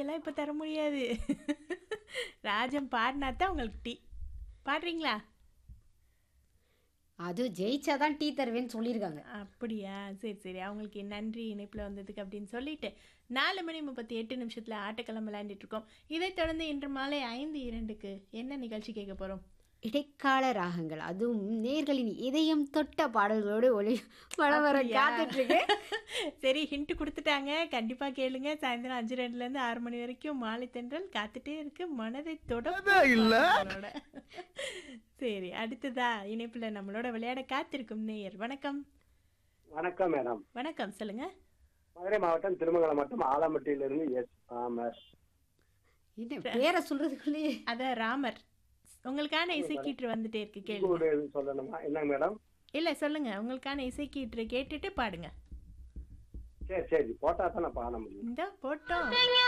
எல்லாம் இப்போ தர முடியாது ராஜன் பாடினா தான் உங்களுக்கு டீ பாடுறீங்களா அது ஜெயிச்சாதான் டீ தருவேன்னு சொல்லியிருக்காங்க அப்படியா சரி சரி அவங்களுக்கு நன்றி இணைப்பில் வந்ததுக்கு அப்படின்னு சொல்லிட்டு நாலு மணி முப்பத்தி எட்டு நிமிஷத்தில் ஆட்டக்களம் விளையாண்டுட்டு இருக்கோம் இதைத் தொடர்ந்து இன்று மாலை ஐந்து இரண்டுக்கு என்ன நிகழ்ச்சி கேட்க போகிறோம் இடைக்கால ராகங்கள் அதுவும் நேர்களின் இதயம் தொட்ட பாடல்களோடு ஒளி வளம் வர அப்படியா? காத்துட்டு இருக்கு சரி ஹிண்ட் கொடுத்துட்டாங்க கண்டிப்பாக கேளுங்க சாயந்தரம் அஞ்சு ரெண்டுலேருந்து ஆறு மணி வரைக்கும் மாலை தென்றல் காத்துட்டே இருக்கு மனதை தொட நம்மளோட. சரி அடுத்ததா இணைப்பில் நம்மளோட விளையாட காத்திருக்கும் நேயர் வணக்கம் வணக்கம் மேடம் வணக்கம் சொல்லுங்க மதுரை மாவட்டம் திருமங்கலம் மாவட்டம் ஆலம்பட்டியிலிருந்து எஸ் ஆமர் என்ன பேரை சொல்றதுக்குள்ளேயே அத ராமர் உங்களுக்கான இசைக்கீற்று வந்துட்டே இருக்கு கேளுங்க கூட எதுவும் சொல்லணுமா என்னங்க மேடம் இல்ல சொல்லுங்க உங்களுக்கான இசைக்கீற்று கேட்டுட்டு பாடுங்க சரி சரி போட்டா தான் நான் பாட முடியும் இந்த போட்டோம்